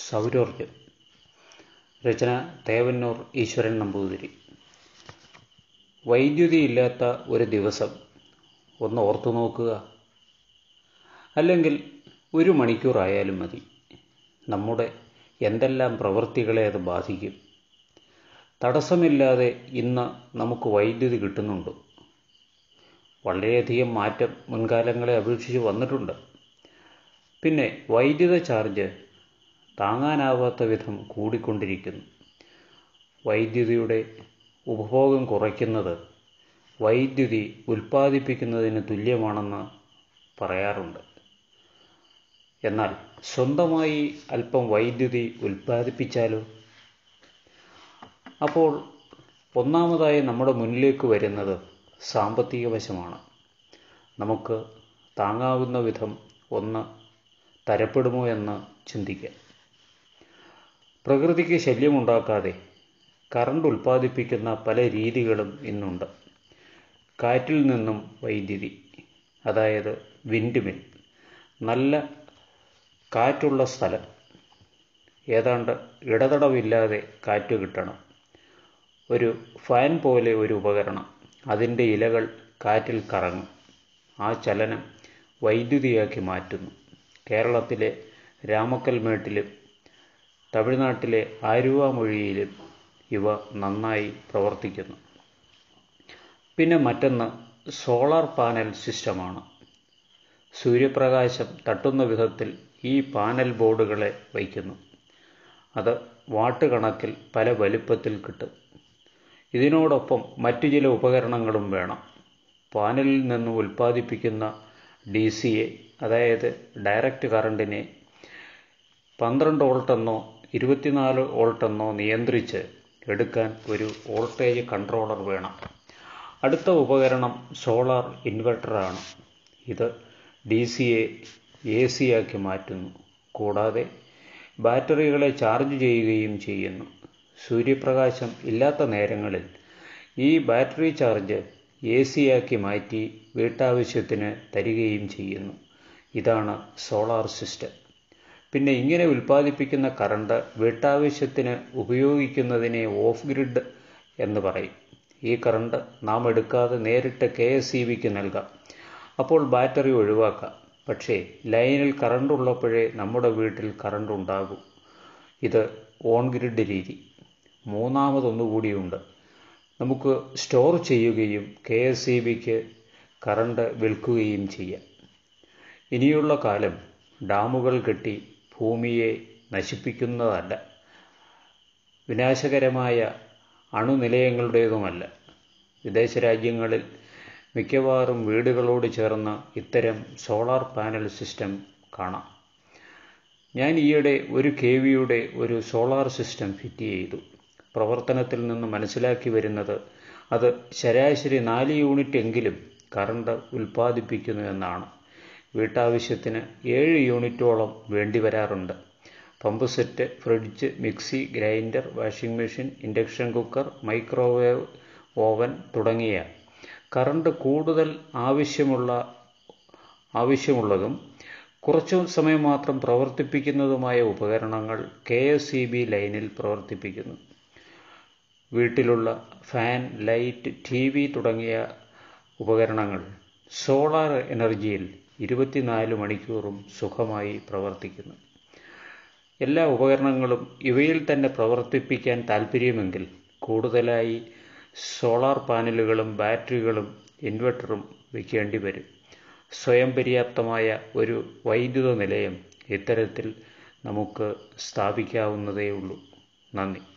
സൗരോർജം രചന തേവന്നൂർ ഈശ്വരൻ നമ്പൂതിരി വൈദ്യുതി ഇല്ലാത്ത ഒരു ദിവസം ഒന്ന് ഓർത്തു നോക്കുക അല്ലെങ്കിൽ ഒരു മണിക്കൂറായാലും മതി നമ്മുടെ എന്തെല്ലാം പ്രവൃത്തികളെ അത് ബാധിക്കും തടസ്സമില്ലാതെ ഇന്ന് നമുക്ക് വൈദ്യുതി കിട്ടുന്നുണ്ട് വളരെയധികം മാറ്റം മുൻകാലങ്ങളെ അപേക്ഷിച്ച് വന്നിട്ടുണ്ട് പിന്നെ വൈദ്യുത ചാർജ് താങ്ങാനാവാത്ത വിധം കൂടിക്കൊണ്ടിരിക്കുന്നു വൈദ്യുതിയുടെ ഉപഭോഗം കുറയ്ക്കുന്നത് വൈദ്യുതി ഉൽപ്പാദിപ്പിക്കുന്നതിന് തുല്യമാണെന്ന് പറയാറുണ്ട് എന്നാൽ സ്വന്തമായി അല്പം വൈദ്യുതി ഉൽപ്പാദിപ്പിച്ചാലോ അപ്പോൾ ഒന്നാമതായി നമ്മുടെ മുന്നിലേക്ക് വരുന്നത് സാമ്പത്തിക വശമാണ് നമുക്ക് താങ്ങാവുന്ന വിധം ഒന്ന് തരപ്പെടുമോ എന്ന് ചിന്തിക്കാം പ്രകൃതിക്ക് ശല്യമുണ്ടാക്കാതെ കറണ്ട് ഉൽപ്പാദിപ്പിക്കുന്ന പല രീതികളും ഇന്നുണ്ട് കാറ്റിൽ നിന്നും വൈദ്യുതി അതായത് വിൻഡ് മിൽ നല്ല കാറ്റുള്ള സ്ഥലം ഏതാണ്ട് ഇടതടവില്ലാതെ കാറ്റ് കിട്ടണം ഒരു ഫാൻ പോലെ ഒരു ഉപകരണം അതിൻ്റെ ഇലകൾ കാറ്റിൽ കറങ്ങും ആ ചലനം വൈദ്യുതിയാക്കി മാറ്റുന്നു കേരളത്തിലെ രാമക്കൽമേട്ടിലും തമിഴ്നാട്ടിലെ ആലുവാമൊഴിയിലും ഇവ നന്നായി പ്രവർത്തിക്കുന്നു പിന്നെ മറ്റൊന്ന് സോളാർ പാനൽ സിസ്റ്റമാണ് സൂര്യപ്രകാശം തട്ടുന്ന വിധത്തിൽ ഈ പാനൽ ബോർഡുകളെ വയ്ക്കുന്നു അത് വാട്ട് കണക്കിൽ പല വലുപ്പത്തിൽ കിട്ടും ഇതിനോടൊപ്പം മറ്റു ചില ഉപകരണങ്ങളും വേണം പാനലിൽ നിന്ന് ഉൽപ്പാദിപ്പിക്കുന്ന ഡി സി എ അതായത് ഡയറക്റ്റ് കറണ്ടിനെ പന്ത്രണ്ട് വോൾട്ടെന്നോ ഇരുപത്തിനാല് വോൾട്ടെന്നോ നിയന്ത്രിച്ച് എടുക്കാൻ ഒരു വോൾട്ടേജ് കൺട്രോളർ വേണം അടുത്ത ഉപകരണം സോളാർ ഇൻവെർട്ടറാണ് ഇത് D C A A C ആക്കി മാറ്റുന്നു കൂടാതെ ബാറ്ററികളെ ചാർജ് ചെയ്യുകയും ചെയ്യുന്നു സൂര്യപ്രകാശം ഇല്ലാത്ത നേരങ്ങളിൽ ഈ ബാറ്ററി ചാർജ് എ സിയാക്കി മാറ്റി വീട്ടാവശ്യത്തിന് തരികയും ചെയ്യുന്നു ഇതാണ് സോളാർ സിസ്റ്റം പിന്നെ ഇങ്ങനെ ഉൽപ്പാദിപ്പിക്കുന്ന കറണ്ട് വീട്ടാവശ്യത്തിന് ഉപയോഗിക്കുന്നതിനെ ഓഫ് ഗ്രിഡ് എന്ന് പറയും ഈ കറണ്ട് നാം എടുക്കാതെ നേരിട്ട് കെ എസ് ഇ ബിക്ക് നൽകാം അപ്പോൾ ബാറ്ററി ഒഴിവാക്കാം പക്ഷേ ലൈനിൽ കറണ്ട് ഉള്ളപ്പോഴേ നമ്മുടെ വീട്ടിൽ കറണ്ട് ഉണ്ടാകൂ ഇത് ഓൺ ഗ്രിഡ് രീതി മൂന്നാമതൊന്നുകൂടിയുണ്ട് നമുക്ക് സ്റ്റോർ ചെയ്യുകയും കെ എസ് ഇ ബിക്ക് കറണ്ട് വിൽക്കുകയും ചെയ്യാം ഇനിയുള്ള കാലം ഡാമുകൾ കെട്ടി ഭൂമിയെ നശിപ്പിക്കുന്നതല്ല വിനാശകരമായ അണുനിലയങ്ങളുടേതുമല്ല വിദേശ രാജ്യങ്ങളിൽ മിക്കവാറും വീടുകളോട് ചേർന്ന് ഇത്തരം സോളാർ പാനൽ സിസ്റ്റം കാണാം ഞാൻ ഈയിടെ ഒരു കെ വിയുടെ ഒരു സോളാർ സിസ്റ്റം ഫിറ്റ് ചെയ്തു പ്രവർത്തനത്തിൽ നിന്ന് മനസ്സിലാക്കി വരുന്നത് അത് ശരാശരി നാല് യൂണിറ്റ് എങ്കിലും കറണ്ട് ഉൽപ്പാദിപ്പിക്കുന്നു എന്നാണ് വീട്ടാവശ്യത്തിന് ഏഴ് യൂണിറ്റോളം വേണ്ടി വരാറുണ്ട് pump set fridge mixie grinder washing machine induction cooker microwave oven തുടങ്ങിയ കറണ്ട് കൂടുതൽ ആവശ്യമുള്ള ആവശ്യമുള്ളതും കുറച്ചു സമയം മാത്രം പ്രവർത്തിപ്പിക്കുന്നതുമായ ഉപകരണങ്ങൾ കെ എസ് ഇ ബി ലൈനിൽ പ്രവർത്തിപ്പിക്കുന്നു വീട്ടിലുള്ള ഫാൻ ലൈറ്റ് ടി വി തുടങ്ങിയ ഉപകരണങ്ങൾ സോളാർ എനർജിയിൽ ഇരുപത്തിനാല് മണിക്കൂറും സുഖമായി പ്രവർത്തിക്കുന്നു എല്ലാ ഉപകരണങ്ങളും ഇവയിൽ തന്നെ പ്രവർത്തിപ്പിക്കാൻ താൽപ്പര്യമെങ്കിൽ കൂടുതലായി സോളാർ പാനലുകളും ബാറ്ററികളും ഇൻവെർട്ടറും വയ്ക്കേണ്ടി വരും സ്വയം പര്യാപ്തമായ ഒരു വൈദ്യുത നിലയം ഇത്തരത്തിൽ നമുക്ക് സ്ഥാപിക്കാവുന്നതേ ഉള്ളൂ നന്ദി